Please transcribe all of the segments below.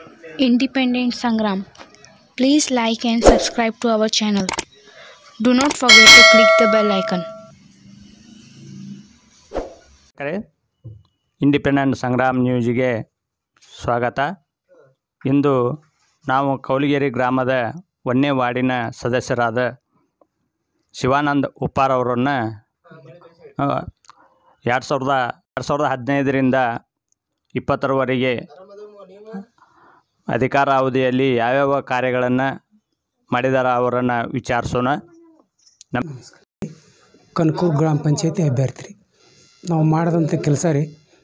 Independent Sangram. Please like and subscribe to our channel. Do not forget to click the bell icon. ಕರೆ independent Sangram ನ್ಯೂಸ್ಗೆ ಸ್ವಾಗತ ಇಂದು ನಾವು ಕೌಲಿಗೆರೆ ಗ್ರಾಮದ ಒಂದನೇ ವಾರ್ಡಿನ ಸದಸ್ಯರಾದ ಶಿವಾನಂದ್ ಉಪ್ಪಾರ್ ಅವರನ್ನು ಎರಡು ಸಾವಿರದ ಎರಡು ಸಾವಿರದ ಹದಿನೈದರಿಂದ ಇಪ್ಪತ್ತರವರೆಗೆ ಅಧಿಕಾರ ಅವಧಿಯಲ್ಲಿ ಯಾವ್ಯಾವ ಕಾರ್ಯಗಳನ್ನು ಮಾಡಿದಾರ ಅವರನ್ನು ವಿಚಾರಿಸೋಣ ನಮ್ಮ ಕನಕೂರು ಗ್ರಾಮ ಪಂಚಾಯತಿ ಅಭ್ಯರ್ಥಿ ರೀ ನಾವು ಮಾಡಿದಂಥ ಕೆಲಸ ರೀ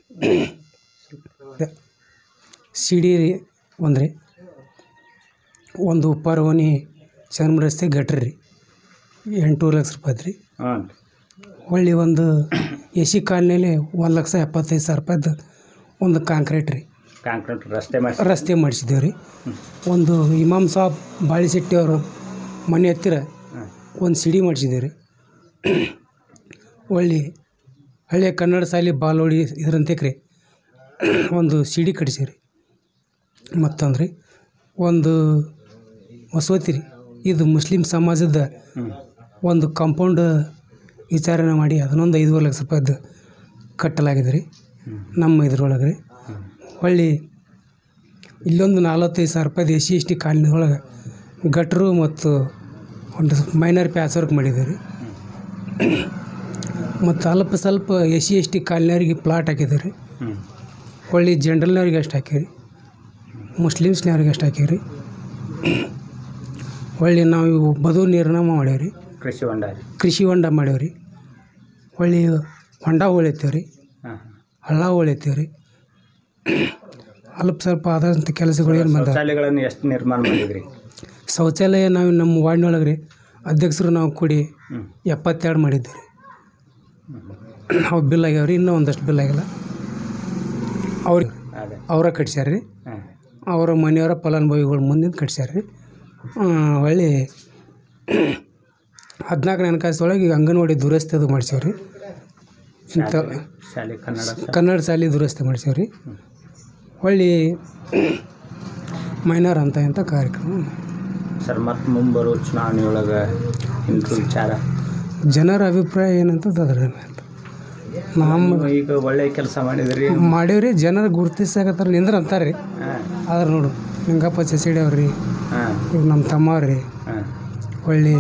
ಸಿ ಡಿ ರೀ ಒಂದು ರೀ ಒಂದು ಉಪ್ಪಾರವನಿ ಚರ್ಮ ರಸ್ತೆ ಗಟ್ರಿ ರೀ ಎಂಟೂರು ಲಕ್ಷ ರೂಪಾಯಿ ರೀ ಹ್ಞೂ ಹೊಳ್ಳಿ ಒಂದು ಎ ಸಿ ಕಾಲನಿಯಲ್ಲಿ ಒಂದು ಲಕ್ಷ ಎಪ್ಪತ್ತೈದು ಸಾವಿರ ರೂಪಾಯ್ದು ಒಂದು ಕಾಂಕ್ರೀಟ್ ರೀ ಕಾಂಕ್ರೀಟ್ ರಸ್ತೆ ಮಾಡಿ ರಸ್ತೆ ಮಾಡಿಸಿದ್ದೇವೆ ರೀ ಒಂದು ಇಮಾಮ್ ಸಾಬ್ ಬಾಳಿಶೆಟ್ಟಿ ಅವರು ಮನೆ ಹತ್ತಿರ ಒಂದು ಸಿಡಿ ಮಾಡಿಸಿದ್ದೇವೆ ರೀ ಒಳ್ಳೆ ಹಳೆಯ ಕನ್ನಡ ಶಾಲೆ ಬಾಲೋಡಿ ಇದರಂತೆ ರೀ ಒಂದು ಸಿಡಿ ಕಟ್ಸೀವಿ ರೀ ಮತ್ತೊಂದು ರೀ ಒಂದು ಮಸೂತಿ ರೀ ಇದು ಮುಸ್ಲಿಂ ಸಮಾಜದ ಒಂದು ಕಾಂಪೌಂಡ್ ವಿಚಾರಣೆ ಮಾಡಿ ಅದನ್ನೊಂದು ಐದೂವರೆ ಲಕ್ಷ ರೂಪಾಯಿದು ಕಟ್ಟಲಾಗಿದೆ ರೀ ನಮ್ಮ ಇದ್ರೊಳಗೆ ರೀ ಹೊಳ್ಳಿ ಇಲ್ಲೊಂದು ನಲ್ವತ್ತೈದು ಸಾವಿರ ರೂಪಾಯಿದು ಎಸ್ ಸಿ ಎಸ್ ಟಿ ಕಾಲನಿದೊಳಗೆ ಗಟ್ರು ಮತ್ತು ಒಂದು ಮೈನರ್ ಪ್ಯಾಚ್ ವರ್ಕ್ ಮಾಡಿದ್ದೀವಿ ರೀ ಮತ್ತು ಅಲ್ಪ ಸ್ವಲ್ಪ ಎಸ್ ಸಿ ಎಸ್ ಟಿ ಕಾಲನಿಯವ್ರಿಗೆ ಪ್ಲಾಟ್ ಹಾಕಿದ್ದೀವಿ ರೀ ಹ್ಞೂ ಹೊಳ್ಳಿ ಜನರಲ್ನವ್ರಿಗೆ ಅಷ್ಟು ಹಾಕೀವಿ ಮುಸ್ಲಿಮ್ಸ್ನವ್ರಿಗೆ ಅಷ್ಟು ಹಾಕೀವಿ ಹೊಳ್ಳಿ ನಾವು ಇವು ಬದು ನೀರನ್ನ ಮಾಡೇವಿ ರೀ ಕೃಷಿ ಹೊಂಡ ಕೃಷಿ ಹೊಂಡ ಮಾಡೇವಿ ರೀ ಹೊಳ್ಳಿ ಹೊಂಡ ಉಳಿತೇವೆ ರೀ ಹಾಂ ಹಳ್ಳ ಉಳಿತೇವೆ ರೀ ಅಲ್ಪ ಸ್ವಲ್ಪ ಆದಂಥ ಕೆಲಸಗಳು ಏನು ಬಂದ ಶೌಚಾಲಯಗಳನ್ನು ಎಷ್ಟು ನಿರ್ಮಾಣ ಮಾಡಿದ್ರಿ ಶೌಚಾಲಯ ನಾವು ನಮ್ಮ ವಾರ್ಡ್ನೊಳಗೆ ರೀ ಅಧ್ಯಕ್ಷರು ನಾವು ಕೂಡಿ ಹ್ಞೂ ಎಪ್ಪತ್ತೆರಡು ಮಾಡಿದ್ದೀವಿ ರೀ ಅವು ಬಿಲ್ ಆಗ್ಯಾವ ರೀ ಇನ್ನೂ ಒಂದಷ್ಟು ಬಿಲ್ ಆಗಿಲ್ಲ ಅವ್ರಿಗೆ ಅದೇ ಅವರ ಕಟ್ಸ್ಯಾರ ರೀ ಹಾಂ ಅವರ ಮನೆಯವರ ಫಲಾನುಭವಿಗಳು ಮುಂದಿನ ಕಟ್ಸ್ಯಾರ ರೀ ಹೊಳ್ಳಿ ಹದಿನಾಲ್ಕು ನೆನಕಾಸೊಳಗೆ ಈಗ ಅಂಗನವಾಡಿ ದುರಸ್ತಿ ಅದು ಮಾಡ್ಸೇವ್ ರೀ ಇಂಥ ಶಾಲೆ ಕನ್ನಡ ಕನ್ನಡ ಶಾಲೆ ದುರಸ್ತಿ ಮಾಡ್ಸೇವ್ ರೀ ಹೊಳ್ಳಿ ಮೈನರ್ ಅಂತ ಇಂಥ ಕಾರ್ಯಕ್ರಮ ಸರ್ ಮತ್ತು ಮುಂಬರೋ ಚುನಾವಣೆಯೊಳಗೆ ಇಂಟ್ರು ವಿಚಾರ ಜನರ ಅಭಿಪ್ರಾಯ ಏನಂತದ್ದು ಅದ್ರ ಮೇಲೆ ನಮ್ಮ ನೀವು ಈಗ ಒಳ್ಳೆ ಕೆಲಸ ಮಾಡಿದ್ರಿ ಮಾಡೇವ್ರಿ ಜನರು ಗುರುತಿಸಾಕತ್ತಾರ ನಿಂದ್ರ ಅಂತಾರೆ ರೀ ಹಾಂ ಆದ್ರೆ ನೋಡು ನಿಂಗಪ್ಪ ಚಸಿಡಿ ಅವ್ರಿ ಹಾಂ ಇವ್ರು ನಮ್ಮ ತಮ್ಮ ಅವ್ರಿ ಹಾಂ ಹೊಳ್ಳಿ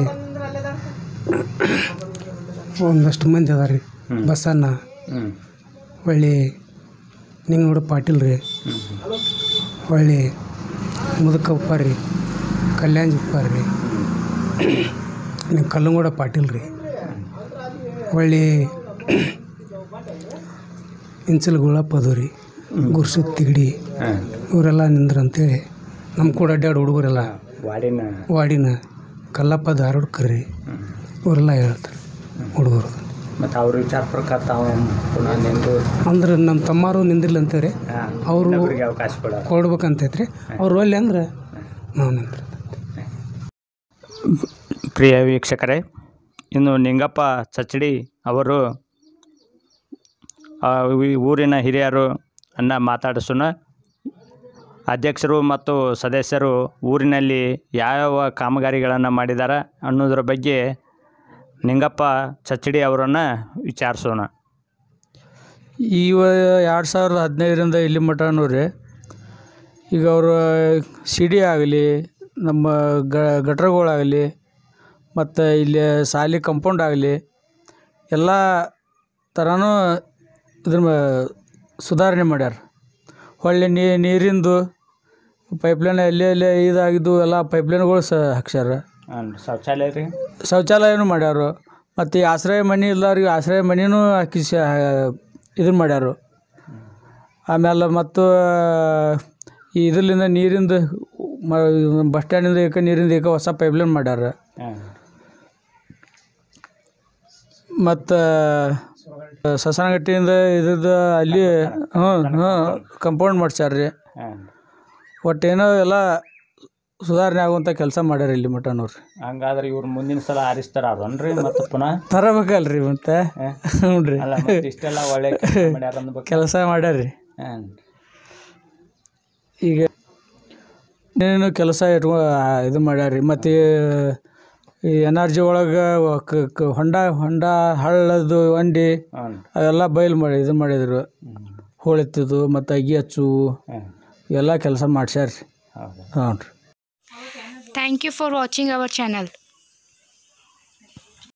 ಒಂದಷ್ಟು ಮಂದಿ ಅದಾರ ರೀ ಹ್ಮ್. ಬಸಣ್ಣ ಹ್ಞೂ ಹೊಳ್ಳಿ ನಿಂಗನೋಡ ಪಾಟೀಲ್ ರೀ ಹ್ಞೂ ಹೊಳ್ಳಿ ಮುದುಕ ಉಪ್ಪಾರ ರೀ ಕಲ್ಯಾಣ್ ಉಪ್ಪಾರ ರೀ ನಿಮ್ಮ ಕಲ್ಲಂಗೂಡ ಪಾಟೀಲ್ ರೀ ಹೊಳ್ಳಿ ಇಂಚಲ್ ಗುಳಪ್ಪ ಅದು ರೀ ಗುರ್ಸು ತಿಗಡಿ ಹಾಂ ಇವರೆಲ್ಲ ನಿಂದ್ರ ಅಂತೇಳಿ ನಮ್ಮ ಕೂಡ ಅಡ್ಡಾಡು ಹುಡುಗರೆಲ್ಲ ವಾಡಿನ ವಾಡಿನ ಕಲ್ಲಪ್ಪ ಧಾರವಾಡಕರ್ ರೀ ಹ್ಞೂ ಇವರೆಲ್ಲ ಹೇಳ್ತಾರೆ ಹುಡುಗರು ಮತ್ತು ಅವ್ರ ವಿಚಾರ ಪ್ರಕಾರ ತಾವು ಪುನಃ ನಿಂದು ಅಂದ್ರೆ ನಮ್ಮ ತಮ್ಮಾರು ನಿಂದಿರ್ಲಿ ಅಂತೀವ್ರಿ ಹಾಂ ಅವ್ರು- ಇನ್ನೊಬ್ರಿಗೆ ಅವಕಾಶ ಕೊಡ ಕೊಡ್ಬೇಕಂತೈತ್ರಿ ಅವ್ರು ಒಲ್ಲೆ ಅಂದ್ರೆ ನಾವು ನಿಂದ್ರ ಪ್ರಿಯ ವೀಕ್ಷಕರೇ ಇನ್ನು ನಿಂಗಪ್ಪ ಚಚ್ಚಡಿ ಅವರು ಆ, ಈ ಊರಿನ ಹಿರಿಯರು ಅನ್ನ ಮಾತಾಡಿಸೋಣ ಅಧ್ಯಕ್ಷರು ಮತ್ತು ಸದಸ್ಯರು ಊರಿನಲ್ಲಿ ಯಾವ್ಯಾವ ಕಾಮಗಾರಿಗಳನ್ನು ಮಾಡಿದ್ದಾರೆ ಅನ್ನೋದ್ರ ಬಗ್ಗೆ ನಿಂಗಪ್ಪ ಚಚ್ಚಡಿ ಅವರನ್ನು ವಿಚಾರಿಸೋಣ ಇವ ಎರಡು ಸಾವಿರದ ಹದಿನೈದರಿಂದ ಇಲ್ಲಿ ಮಟನೂ ರೀ ಈಗ ಅವರು ಸಿಡಿ ಆಗಲಿ ನಮ್ಮ ಗಟ್ರಗಳಾಗಲಿ ಮತ್ತು ಇಲ್ಲಿ ಸಾಲಿ ಕಂಪೌಂಡ್ ಆಗಲಿ ಎಲ್ಲ ಥರನೂ ಇದ್ರ ಮ- ಸುಧಾರಣೆ ಮಾಡ್ಯಾರ ಹೊಳ್ಳಿ ನೀರಿಂದು ಪೈಪ್ಲೈನ್ ಎಲ್ಲೇ ಎಲ್ಲೇ ಇದಾಗಿದ್ದು ಎಲ್ಲ ಪೈಪ್ಲೈನ್ಗಳು ಸ ಹಾಕ್ಸ್ಯಾರ ಶೌಚಾಲಯ ರೀ ಶೌಚಾಲಯನೂ ಮಾಡ್ಯಾರು ಮತ್ತು ಈ ಆಶ್ರಯ ಮನೆ ಇಲ್ದವ್ರಿಗೆ ಆಶ್ರಯ ಮನೆನೂ ಹಾಕಿಸ ಇದನ್ನು ಮಾಡ್ಯಾರು ಆಮೇಲೆ ಮತ್ತು ಈ ಇದರಿಂದ ನೀರಿಂದ ಮ ಬಸ್ ಸ್ಟ್ಯಾಂಡಿಂದ ಏಕ ನೀರಿಂದ ಏಕ ಹೊಸ ಪೈಪ್ಲೈನ್ ಮಾಡ್ಯಾರ ಹಾಂ ಮತ್ತು ಸಸನಗಟ್ಟಿಯಿಂದ ಇದ್ರದ್ದು ಅಲ್ಲಿ ಹ್ಞೂ ಹ್ಞೂ ಕಂಪೌಂಡ್ ಮಾಡ್ಸ್ಯಾರ ರೀ ಹಾಂ ಒಟ್ಟೇನೋ ಎಲ್ಲ ಸುಧಾರಣೆ ಆಗುವಂಥ ಕೆಲಸ ಮಾಡ್ಯಾರ ಇಲ್ಲಿ ಮಟನವ್ರು ಹಂಗಾದ್ರೆ ಇವ್ರು ಮುಂದಿನ ಸಲ ಆರಿಸ್ತಾರ ಅದನ್ರಿ ಮತ್ತು ಪುನಃ ತರಬೇಕಲ್ರಿ ಮತ್ತೆ ಹ್ಞೂ ರೀ ಅಲ್ಲ ಮತ್ತೆ ಇಷ್ಟೆಲ್ಲ ಒಳ್ಳೆ ಕೆಲ್ಸ ಮಾಡ್ಯಾರ ಅಂದ್ಬೇಕು ಕೆಲಸ ಮಾಡ್ಯಾರ್ರಿ ಹಾಂ ಈಗ ಏನೇನು ಕೆಲಸ ಇಟ್ಕೊ ಇದು ಮಾಡ್ಯಾರ ರೀ ಮತ್ತು ಈ ಎನ್ ಆರ್ ಜಿ ಒಳಗೆ ಹೊಂಡ ಹೊಂಡ ಹಳ್ಳದು ವಂಡಿ ಅವೆಲ್ಲ ಬಯಲು ಮಾಡಿ ಇದು ಮಾಡಿದ್ರು ಹೋಳೆತ್ತದು ಮತ್ತು ಅಗಿ ಹಚ್ಚು ಎಲ್ಲ ಕೆಲಸ ಮಾಡ್ಸ್ಯಾರ ರೀ ಹ್ಞೂ ರೀ Thank you for watching our channel.